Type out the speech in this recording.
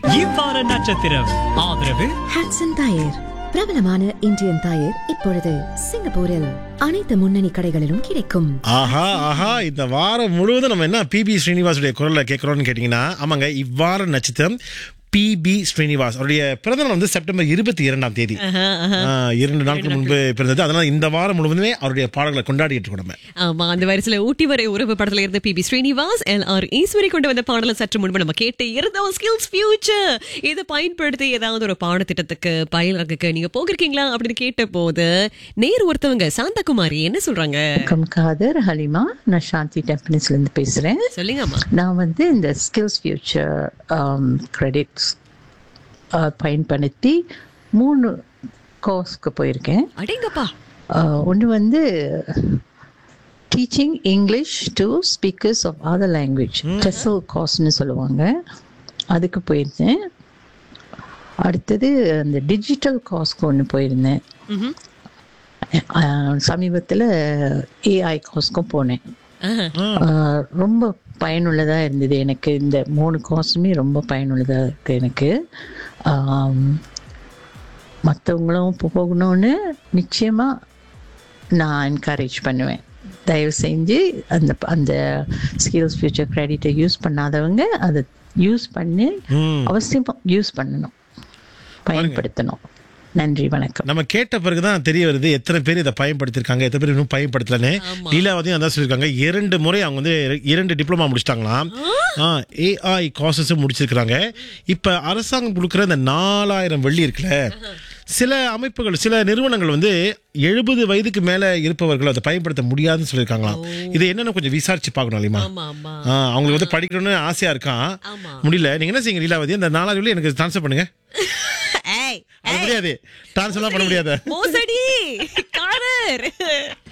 இவ்வார நட்சத்திரம் ஆதரவு ஹாட்சன் டயர் பிரபலமான இந்தியன் டயர் இப்பொழுது சிங்கப்பூரில் அனைத்து முன்னணி கடைகளிலும் கிடைக்கும் ஆஹா ஆஹா இந்த வாரம் முழுவதும் நம்ம என்ன பிபி ஸ்ரீனிவாசுடைய குரல்ல கேட்குறோம்னு கேட்டிங்கன்னா ஆமாங்க இவ்வார நட்சத்திரம் பிபி ஸ்ரீனிவாஸ் அவருடைய பிறந்த நாள் வந்து செப்டம்பர் இருபத்தி இரண்டாம் தேதி ஆ, இரண்டு நாட்கள் முன்பு பிறந்தது அதனால இந்த வாரம் முழுவதுமே அவருடைய பாடல்களை கொண்டாடிட்டு இருக்கோம் நம்ம ஆமா அந்த வரிசையில ஊட்டி வரை உறவு படத்துல இருந்த P B Srinivas L R Eswari கொண்டு வந்த பாடலை சற்று முன்பு நம்ம கேட்டு இருந்தோம் ஸ்கில்ஸ் ஃபியூச்சர் இதை பயன்படுத்தி ஏதாவது ஒரு பாடத்திட்டத்துக்கு பயிலரங்குக்கு நீங்க போகிருக்கீங்களா அப்படின்னு கேட்ட போது நேர் ஒருத்தவங்க சாந்தகுமாரி என்ன சொல்றாங்க வணக்கம் காதர் ஹலிமா நான் சாந்தி டெம்பனிஸ்ல இருந்து பேசுறேன் சொல்லுங்கம்மா நான் வந்து இந்த ஸ்கில்ஸ் ஃபியூச்சர் கிரெடிட்ஸ் பயன்படுத்தி மூணு கோர்ஸ்க்கு போயிருக்கேன் அடேங்கப்பா ஒன்று வந்து teaching English to speakers of other language TESOL கோர்ஸ்னு சொல்லுவாங்க அதுக்கு போயிருந்தேன் அடுத்தது அந்த டிஜிட்டல் கோர்ஸ்க்கு ஒன்று போயிருந்தேன் ம்ஹும். சமீபத்தில் ஏஐ கோர்ஸ்க்கும் போனேன் ஆஹா. ஆஹ் ரொம்ப பயனுள்ளதாக இருந்தது எனக்கு இந்த மூணு கோர்ஸுமே ரொம்ப பயனுள்ளதாக இருக்கு எனக்கு மற்றவங்களும் போகணும்னு நிச்சயமாக நான் என்கரேஜ் பண்ணுவேன் தயவு செஞ்சு அந்த அந்த ஸ்கில்ஸ் ஃபியூச்சர் கிரெடிட்டை யூஸ் பண்ணாதவங்க அதை யூஸ் பண்ணி ம். அவசியம் யூஸ் பண்ணணும் பயன்படுத்தணும் நன்றி வணக்கம் நம்ம கேட்ட பிறகுதான் தெரிய வருது எத்தனை பேர் இதை பயன்படுத்திருக்காங்க எத்தனை பேர் இன்னும் பயன்படுத்தலன்னு லீலாவதியும் அதான் சொல்லியிருக்காங்க இரண்டு முறை அவங்க வந்து இரண்டு டிப்ளமா முடிச்சிட்டாங்களாம் ஏஐ கோர்சஸும் முடிச்சிருக்கிறாங்க இப்ப அரசாங்கம் கொடுக்குற இந்த நாலாயிரம் வெள்ளி இருக்குல்ல சில அமைப்புகள் சில நிறுவனங்கள் வந்து எழுபது வயதுக்கு மேல இருப்பவர்கள் அதை பயன்படுத்த முடியாதுன்னு சொல்லியிருக்காங்களாம் இது என்னன்னு கொஞ்சம் விசாரிச்சு பார்க்கணும் இல்லையா ஆமா ஆமா அவங்களுக்கு வந்து படிக்கணும்னு ஆசையா இருக்கான் ஆமா. முடியல நீங்க என்ன செய்யுங்க லீலாவதி அந்த நாலாயிரம் வெள்ளி எனக்கு ட்ரான்ஸ்ஃபர் பண்ணுங்க ஏய் அது முடியாது ட்ரான்ஸ்ஃபர்லாம் பண்ண முடியாது மோசடி காரர்